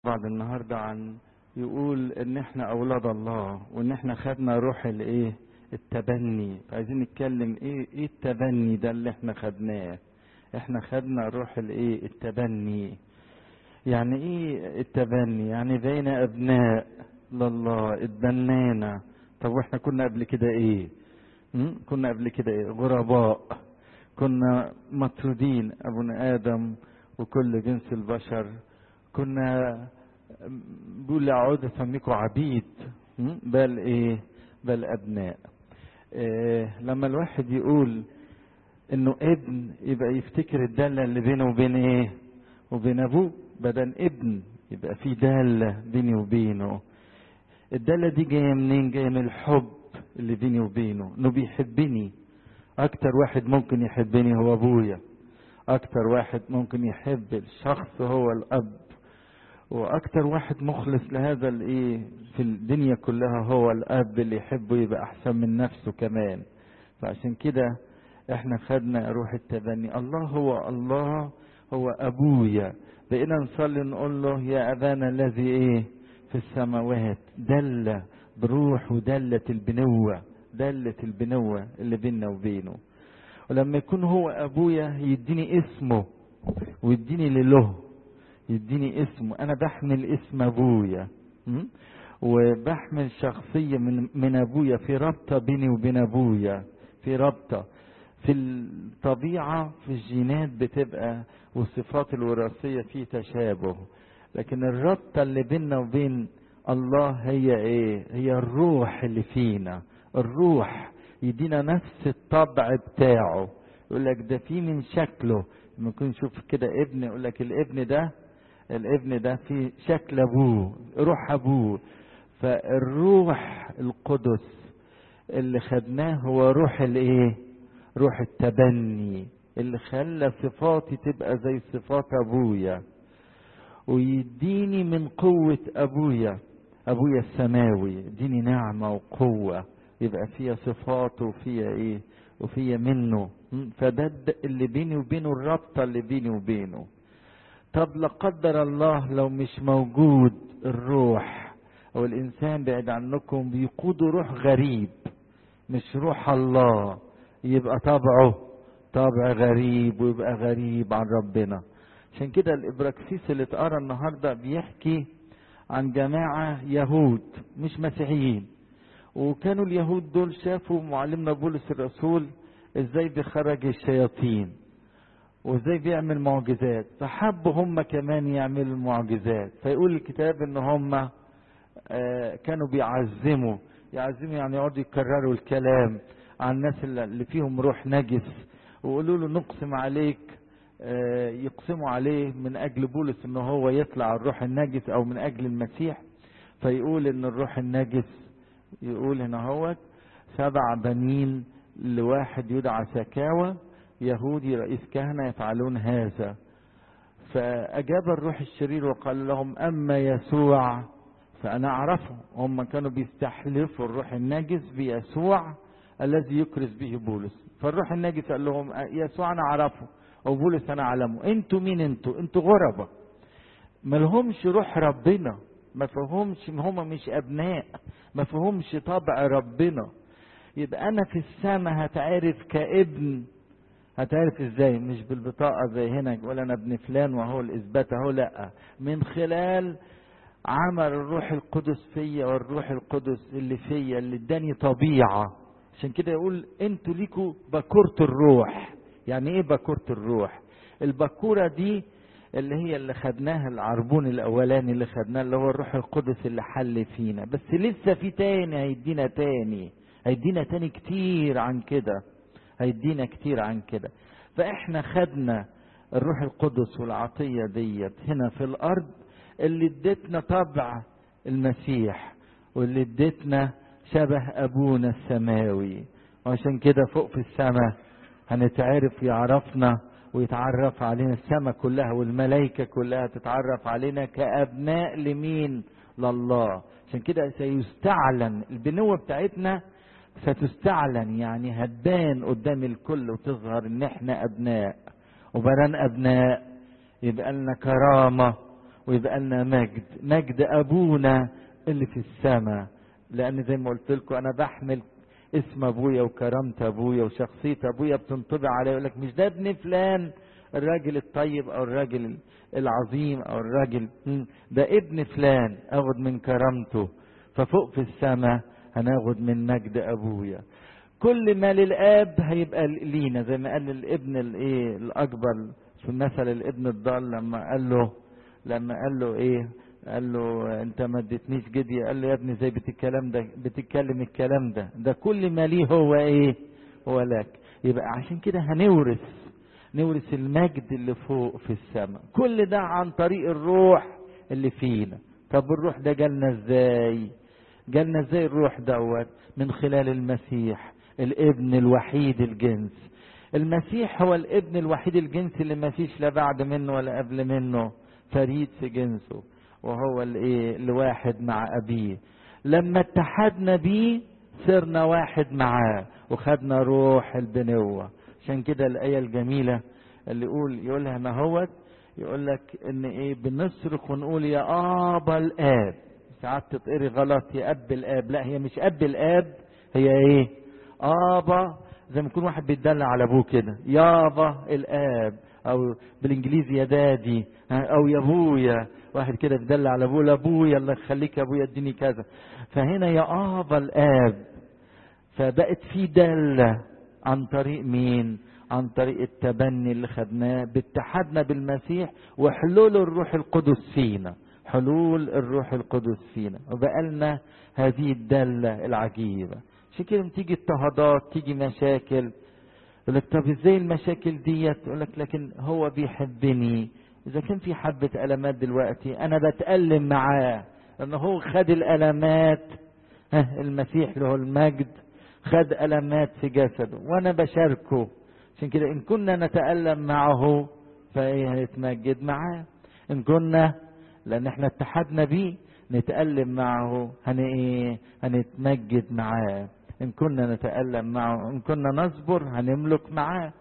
بعد النهارده عن يقول ان احنا اولاد الله وان احنا خدنا روح الايه التبني عايزين نتكلم ايه ايه التبني ده اللي احنا خدناه احنا خدنا روح الايه التبني يعني ايه التبني يعني بين ابناء لله اتبنينا طب واحنا كنا قبل كده ايه م? كنا قبل كده ايه غرباء كنا مطرودين ابونا ادم وكل جنس البشر كنا بيقول اعود اسميكم عبيد بل ايه بل ابناء إيه لما الواحد يقول انه ابن يبقى يفتكر الدالة اللي بينه وبين ايه وبين ابوه بدل ابن يبقى في دالة بيني وبينه الدالة دي جاية منين جاية من الحب اللي بيني وبينه انه بيحبني اكتر واحد ممكن يحبني هو ابويا اكتر واحد ممكن يحب الشخص هو الاب واكتر واحد مخلص لهذا الايه في الدنيا كلها هو الاب اللي يحبه يبقى احسن من نفسه كمان فعشان كده احنا خدنا روح التبني الله هو الله هو ابويا بقينا نصلي نقول له يا ابانا الذي ايه في السماوات دل بروح ودلة البنوة دلة البنوة اللي بيننا وبينه ولما يكون هو ابويا يديني اسمه ويديني لله يديني اسمه انا بحمل اسم ابويا وبحمل شخصيه من من ابويا في رابطه بيني وبين ابويا في رابطه في الطبيعه في الجينات بتبقى والصفات الوراثيه في تشابه لكن الرابطه اللي بيننا وبين الله هي ايه هي الروح اللي فينا الروح يدينا نفس الطبع بتاعه يقول لك ده في من شكله لما يكون نشوف كده ابن يقول لك الابن ده الابن ده في شكل ابوه روح ابوه فالروح القدس اللي خدناه هو روح الايه روح التبني اللي خلى صفاتي تبقى زي صفات ابويا ويديني من قوة ابويا ابويا السماوي يديني نعمة وقوة يبقى فيها صفات وفيها ايه وفيها منه فده اللي بيني وبينه الرابطة اللي بيني وبينه طب لا قدر الله لو مش موجود الروح او الانسان بعد عنكم بيقودوا روح غريب مش روح الله يبقى طبعه طبع غريب ويبقى غريب عن ربنا عشان كده الابراكسيس اللي اتقرا النهارده بيحكي عن جماعه يهود مش مسيحيين وكانوا اليهود دول شافوا معلمنا بولس الرسول ازاي بيخرج الشياطين وازاي بيعمل معجزات فحبوا هم كمان يعملوا المعجزات فيقول الكتاب ان هم آه كانوا بيعزموا يعزموا يعني يقعدوا يكرروا الكلام عن الناس اللي فيهم روح نجس ويقولوا له نقسم عليك آه يقسموا عليه من اجل بولس ان هو يطلع الروح النجس او من اجل المسيح فيقول ان الروح النجس يقول هنا هو سبع بنين لواحد يدعى سكاوى يهودي رئيس كهنة يفعلون هذا فأجاب الروح الشرير وقال لهم أما يسوع فأنا أعرفه هم كانوا بيستحلفوا الروح النجس بيسوع الذي يكرز به بولس فالروح النجس قال لهم يسوع أنا أعرفه أو بولس أنا أعلمه أنتوا مين أنتوا أنتوا غربة ما لهمش روح ربنا ما فهمش هم مش أبناء ما فهمش طبع ربنا يبقى أنا في السماء هتعرف كابن هتعرف ازاي مش بالبطاقة زي هنا يقول انا ابن فلان وهو الاثبات اهو لا من خلال عمل الروح القدس فيا والروح القدس اللي فيا اللي اداني طبيعة عشان كده يقول انتوا ليكوا بكورة الروح يعني ايه بكورة الروح البكورة دي اللي هي اللي خدناها العربون الاولاني اللي خدناه اللي هو الروح القدس اللي حل فينا بس لسه في تاني هيدينا تاني هيدينا تاني كتير عن كده هيدينا كتير عن كده فاحنا خدنا الروح القدس والعطية ديت هنا في الارض اللي ادتنا طبع المسيح واللي ادتنا شبه ابونا السماوي وعشان كده فوق في السماء هنتعرف يعرفنا ويتعرف علينا السماء كلها والملائكة كلها تتعرف علينا كأبناء لمين لله عشان كده سيستعلن البنوة بتاعتنا ستستعلن يعني هتبان قدام الكل وتظهر ان احنا ابناء وبنان ابناء يبقى لنا كرامة ويبقى لنا مجد مجد ابونا اللي في السماء لان زي ما قلت لكم انا بحمل اسم ابويا وكرامه ابويا وشخصيه ابويا بتنطبع عليا يقول لك مش ده ابن فلان الراجل الطيب او الراجل العظيم او الراجل ده ابن فلان اخد من كرامته ففوق في السماء هناخد من مجد ابويا كل ما للاب هيبقى لينا زي ما قال الابن الايه الاكبر في مثل الابن الضال لما قال له لما قال له ايه قال له انت ما اديتنيش جدي قال له يا ابني زي بتتكلم ده بتتكلم الكلام ده ده كل ما ليه هو ايه هو لك يبقى عشان كده هنورث نورث المجد اللي فوق في السماء كل ده عن طريق الروح اللي فينا طب الروح ده جالنا ازاي جالنا ازاي الروح دوت من خلال المسيح الابن الوحيد الجنس المسيح هو الابن الوحيد الجنس اللي ما فيش لا بعد منه ولا قبل منه فريد في جنسه وهو الايه الواحد مع ابيه لما اتحدنا بيه صرنا واحد معاه وخدنا روح البنوة عشان كده الآية الجميلة اللي يقول يقولها ما هو يقول لك ان ايه بنصرخ ونقول يا ابا الاب ساعات تتقري غلط يا اب الاب لا هي مش اب الاب هي ايه ابا زي ما يكون واحد بيتدلع على ابوه كده يابا الاب او بالانجليزي يا دادي او يا ابويا واحد كده بيدلع على ابوه ابويا الله يخليك يا ابويا اديني كذا فهنا يا ابا الاب فبقت في داله عن طريق مين عن طريق التبني اللي خدناه باتحادنا بالمسيح وحلول الروح القدس فينا حلول الروح القدس فينا وبقى لنا هذه الداله العجيبه عشان كده تيجي اضطهادات تيجي مشاكل يقول لك طب ازاي المشاكل ديت يقول لك لكن هو بيحبني اذا كان في حبه المات دلوقتي انا بتالم معاه لان هو خد الالمات ها المسيح له المجد خد ألمات في جسده وأنا بشاركه عشان كده إن كنا نتألم معه فإيه هنتمجد معاه إن كنا لأن إحنا اتحدنا بيه نتألم معه هن إيه هنتمجد معاه إن كنا نتألم معه إن كنا نصبر هنملك معاه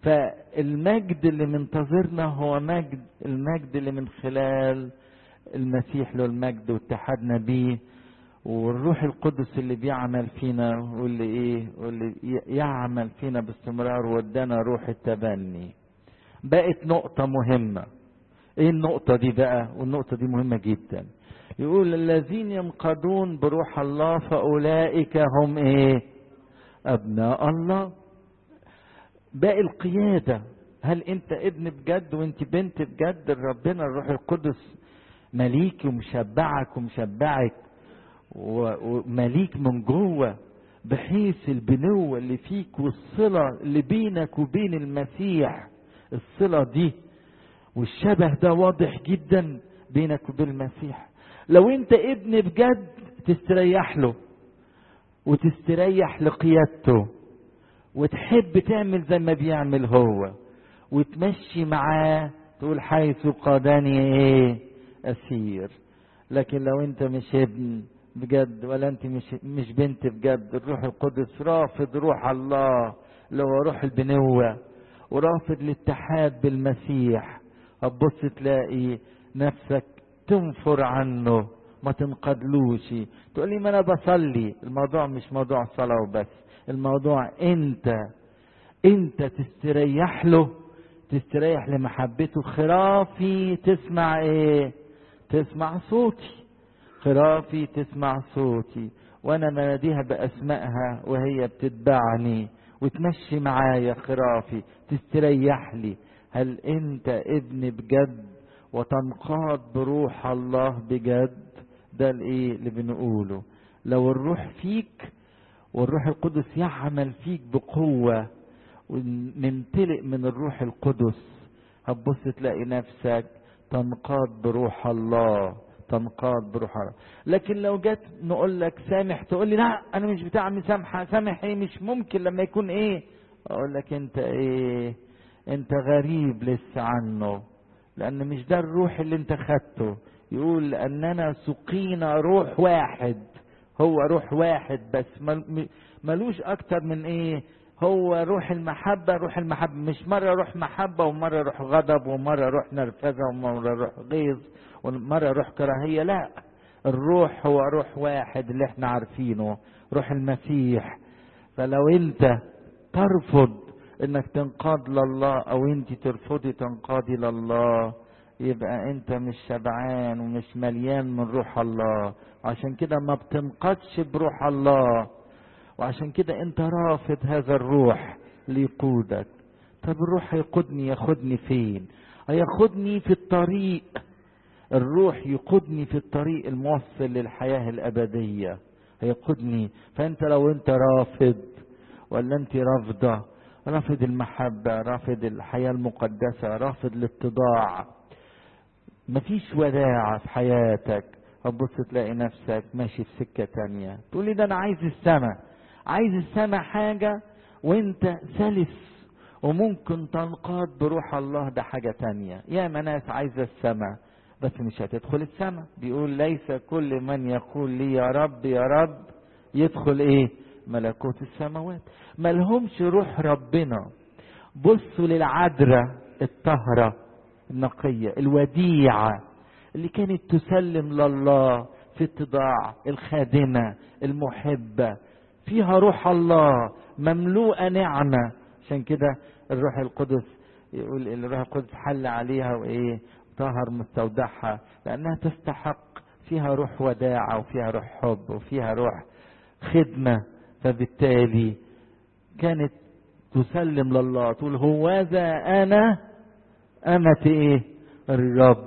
فالمجد اللي منتظرنا هو مجد المجد اللي من خلال المسيح له المجد واتحدنا بيه والروح القدس اللي بيعمل فينا واللي ايه واللي يعمل فينا باستمرار ودانا روح التبني بقت نقطة مهمة ايه النقطة دي بقى والنقطة دي مهمة جدا يقول الذين ينقضون بروح الله فأولئك هم ايه أبناء الله باقي القيادة هل انت ابن بجد وانت بنت بجد ربنا الروح القدس مليك ومشبعك ومشبعك ومليك من جوه بحيث البنوة اللي فيك والصلة اللي بينك وبين المسيح الصلة دي والشبه ده واضح جدا بينك وبين المسيح لو انت ابن بجد تستريح له وتستريح لقيادته وتحب تعمل زي ما بيعمل هو وتمشي معاه تقول حيث قادني ايه اسير لكن لو انت مش ابن بجد ولا انت مش مش بنت بجد الروح القدس رافض روح الله اللي هو روح البنوة ورافض الاتحاد بالمسيح هتبص تلاقي نفسك تنفر عنه ما تنقدلوش تقول لي ما انا بصلي الموضوع مش موضوع صلاة وبس الموضوع انت انت تستريح له تستريح لمحبته خرافي تسمع ايه تسمع صوتي خرافي تسمع صوتي وانا مناديها باسمائها وهي بتتبعني وتمشي معايا خرافي تستريح لي هل انت ابن بجد وتنقاد بروح الله بجد ده الايه اللي بنقوله لو الروح فيك والروح القدس يعمل فيك بقوة ونمتلئ من الروح القدس هتبص تلاقي نفسك تنقاد بروح الله تنقاد بروح الله لكن لو جت نقول لك سامح تقول لي لا انا مش بتاع مسامحه سامح ايه مش ممكن لما يكون ايه اقول لك انت ايه انت غريب لسه عنه لان مش ده الروح اللي انت خدته يقول اننا سقينا روح واحد هو روح واحد بس ملوش اكتر من ايه هو روح المحبة روح المحبة مش مرة روح محبة ومرة روح غضب ومرة روح نرفزة ومرة روح غيظ ومرة روح كراهية لا الروح هو روح واحد اللي احنا عارفينه روح المسيح فلو انت ترفض انك تنقاد لله او انت ترفضي تنقادي لله يبقى انت مش شبعان ومش مليان من روح الله عشان كده ما بتنقادش بروح الله وعشان كده انت رافض هذا الروح ليقودك طب الروح هيقودني ياخدني فين هياخدني في الطريق الروح يقودني في الطريق الموصل للحياة الأبدية هيقودني فأنت لو أنت رافض ولا أنت رافضة رافض المحبة رافض الحياة المقدسة رافض الاتضاع مفيش وداعة في حياتك هتبص تلاقي نفسك ماشي في سكة تانية تقول لي ده أنا عايز السماء عايز السماء حاجة وأنت سلس وممكن تنقاد بروح الله ده حاجة تانية يا ناس عايزة السماء بس مش هتدخل السماء بيقول ليس كل من يقول لي يا رب يا رب يدخل ايه ملكوت السماوات ملهمش روح ربنا بصوا للعذراء الطهرة النقية الوديعة اللي كانت تسلم لله في اتضاع الخادمة المحبة فيها روح الله مملوءة نعمة عشان كده الروح القدس يقول الروح القدس حل عليها وايه طهر مستودعها لانها تستحق فيها روح وداعة وفيها روح حب وفيها روح خدمة فبالتالي كانت تسلم لله تقول هوذا انا أمة ايه الرب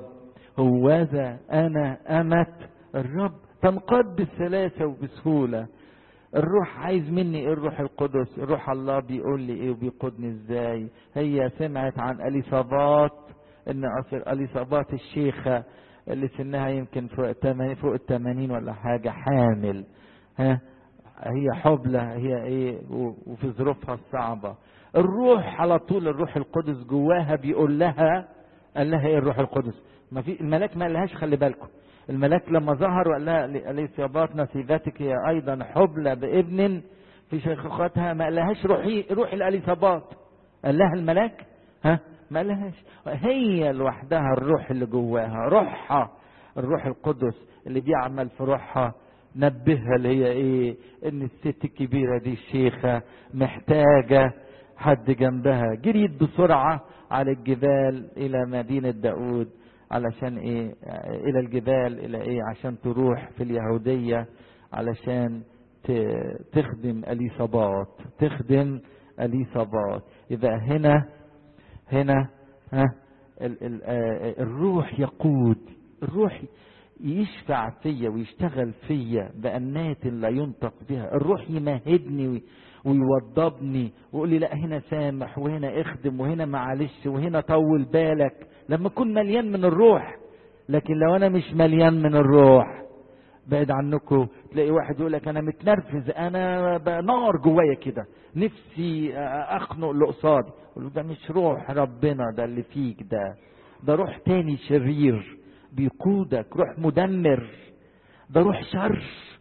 هوذا انا أمة الرب تنقاد بالسلاسة وبسهولة الروح عايز مني ايه الروح القدس الروح الله بيقول لي ايه وبيقودني ازاي هي سمعت عن اليصابات ان اصل اليصابات الشيخة اللي سنها يمكن فوق التمانين فوق التمانين ولا حاجة حامل ها هي حبلة هي ايه وفي ظروفها الصعبة الروح على طول الروح القدس جواها بيقول لها قال لها ايه الروح القدس ما في الملاك ما قالهاش خلي بالكم الملاك لما ظهر وقال لها اليصابات نسيبتك هي ايضا حبلى بابن في شيخوختها ما قالهاش روحي روح الاليصابات قال لها الملاك ها ما قالهاش هي لوحدها الروح اللي جواها روحها الروح القدس اللي بيعمل في روحها نبهها اللي هي ايه ان الست الكبيرة دي الشيخة محتاجة حد جنبها جريت بسرعة على الجبال الى مدينة داود علشان ايه الى الجبال الى ايه عشان تروح في اليهودية علشان تخدم اليصابات تخدم اليصابات يبقى هنا هنا ها ال ال الروح يقود الروح يشفع فيا ويشتغل فيا بأنات لا ينطق بها الروح يمهدني ويوضبني ويقول لي لا هنا سامح وهنا اخدم وهنا معلش وهنا طول بالك لما اكون مليان من الروح لكن لو انا مش مليان من الروح بعد عنكم تلاقي واحد يقول لك انا متنرفز انا نار جوايا كده نفسي اخنق اللي قصادي اقول له ده مش روح ربنا ده اللي فيك ده ده روح تاني شرير بيقودك روح مدمر ده روح شر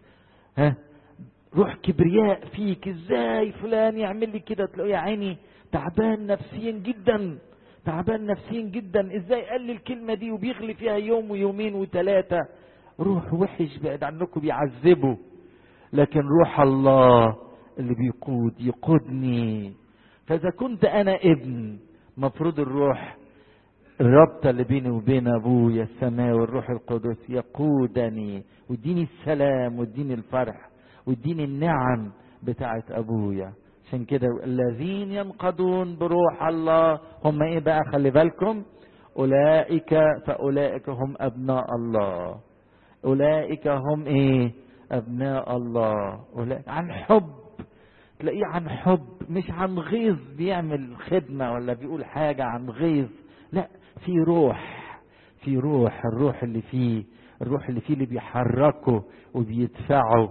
ها روح كبرياء فيك ازاي فلان يعمل لي كده تلاقيه يا عيني تعبان نفسيا جدا تعبان نفسيا جدا ازاي قال لي الكلمة دي وبيغلي فيها يوم ويومين وثلاثة روح وحش بعد عنكم بيعذبه لكن روح الله اللي بيقود يقودني فاذا كنت انا ابن مفروض الروح الرابطه اللي بيني وبين ابويا السماء والروح القدس يقودني ويديني السلام ويديني الفرح ويديني النعم بتاعت ابويا عشان كده الذين ينقضون بروح الله هم ايه بقى خلي بالكم اولئك فاولئك هم ابناء الله اولئك هم ايه ابناء الله أولئك عن حب تلاقيه عن حب مش عن غيظ بيعمل خدمة ولا بيقول حاجة عن غيظ لا في روح في روح الروح اللي فيه الروح اللي فيه اللي بيحركه وبيدفعه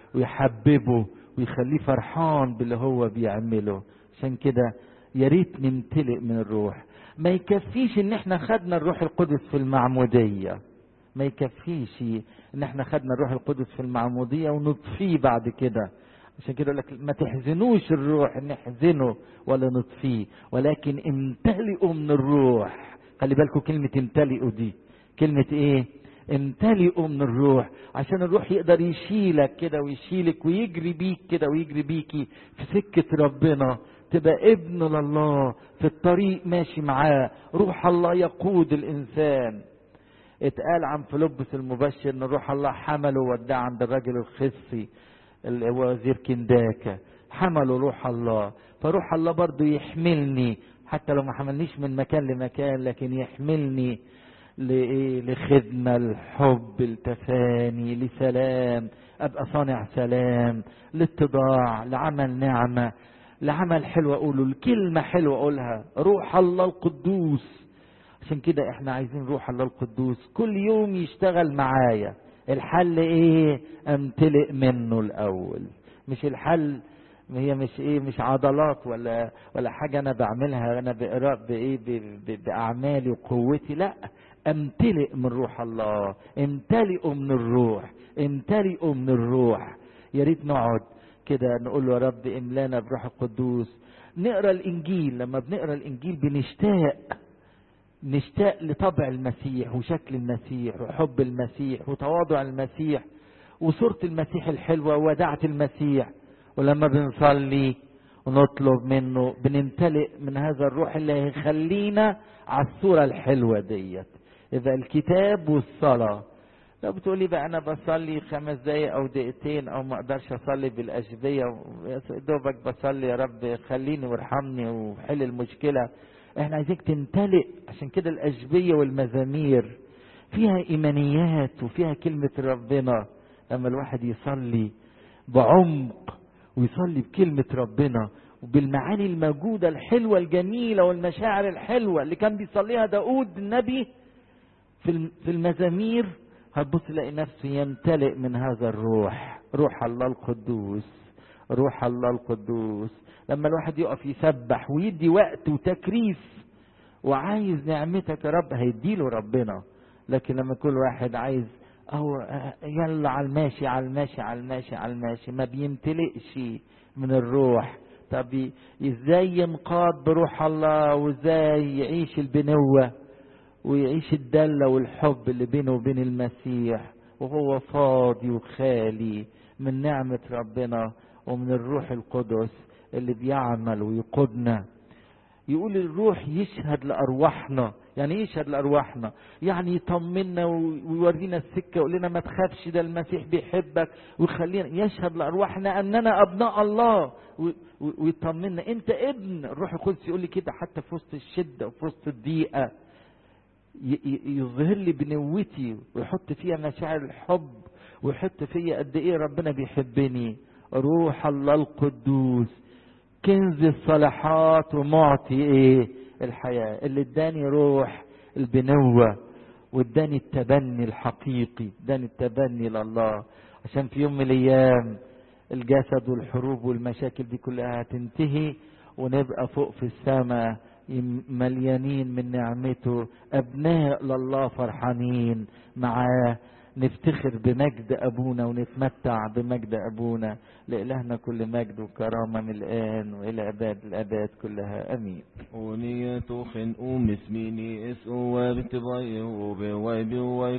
ويحببه ويخليه فرحان باللي هو بيعمله عشان كده يا ريت نمتلئ من الروح ما يكفيش ان احنا خدنا الروح القدس في المعموديه ما يكفيش ان احنا خدنا الروح القدس في المعموديه ونطفيه بعد كده عشان كده يقول لك ما تحزنوش الروح نحزنه ولا نطفيه ولكن امتلئوا من الروح خلي بالكم كلمة امتلئوا دي كلمة ايه امتلئوا من الروح عشان الروح يقدر يشيلك كده ويشيلك ويجري بيك كده ويجري بيكي في سكة ربنا تبقى ابن لله في الطريق ماشي معاه روح الله يقود الانسان اتقال عن فيلبس المبشر ان روح الله حمله وداه عند الراجل الخصي اللي هو وزير كنداكا حمله روح الله فروح الله برضو يحملني حتى لو ما حملنيش من مكان لمكان لكن يحملني لإيه لخدمة الحب التفاني لسلام أبقى صانع سلام لاتضاع لعمل نعمة لعمل حلو أقوله الكلمة حلوة أقولها روح الله القدوس عشان كده احنا عايزين روح الله القدوس كل يوم يشتغل معايا الحل ايه امتلئ منه الاول مش الحل هي مش ايه مش عضلات ولا ولا حاجه انا بعملها انا باراء بايه باعمالي وقوتي لا امتلئ من روح الله امتلئوا من الروح امتلئوا من الروح يا ريت نقعد كده نقول له يا رب املانا بروح القدوس نقرا الانجيل لما بنقرا الانجيل بنشتاق نشتاق لطبع المسيح وشكل المسيح وحب المسيح وتواضع المسيح وصورة المسيح الحلوة ووداعة المسيح ولما بنصلي ونطلب منه بنمتلئ من هذا الروح اللي هيخلينا على الصورة الحلوة ديت إذا الكتاب والصلاة لو بتقولي بقى أنا بصلي خمس دقايق أو دقيقتين أو ما أقدرش أصلي بالأشبية دوبك بصلي يا رب خليني وارحمني وحل المشكلة احنا عايزينك تمتلئ عشان كده الأشبية والمزامير فيها إيمانيات وفيها كلمة ربنا لما الواحد يصلي بعمق ويصلي بكلمة ربنا وبالمعاني الموجودة الحلوة الجميلة والمشاعر الحلوة اللي كان بيصليها داود النبي في في المزامير هتبص تلاقي نفسه يمتلئ من هذا الروح روح الله القدوس روح الله القدوس لما الواحد يقف يسبح ويدي وقت وتكريس وعايز نعمتك يا رب هيديله ربنا لكن لما كل واحد عايز أو يلا على الماشي على الماشي على الماشي على الماشي ما بيمتلئش من الروح طب ازاي ينقاد بروح الله وازاي يعيش البنوة ويعيش الدلة والحب اللي بينه وبين المسيح وهو فاضي وخالي من نعمة ربنا ومن الروح القدس اللي بيعمل ويقودنا يقول الروح يشهد لأرواحنا يعني ايه يشهد لأرواحنا يعني يطمنا ويورينا السكة يقول لنا ما تخافش ده المسيح بيحبك ويخلينا يشهد لأرواحنا أننا أبناء الله ويطمنا أنت ابن الروح القدس يقول لي كده حتى في وسط الشدة وفي وسط الضيقة يظهر لي بنوتي ويحط فيها مشاعر الحب ويحط فيا قد ايه ربنا بيحبني روح الله القدوس كنز الصالحات ومعطي ايه الحياة اللي اداني روح البنوة واداني التبني الحقيقي اداني التبني لله عشان في يوم من الايام الجسد والحروب والمشاكل دي كلها هتنتهي ونبقى فوق في السماء مليانين من نعمته ابناء لله فرحانين معاه نفتخر بمجد ابونا ونتمتع بمجد ابونا لالهنا كل مجد وكرامه من الان والى اباد الاباد كلها امين ونية خنقوم اسميني اسقوا وبتبايعوا بواي بواي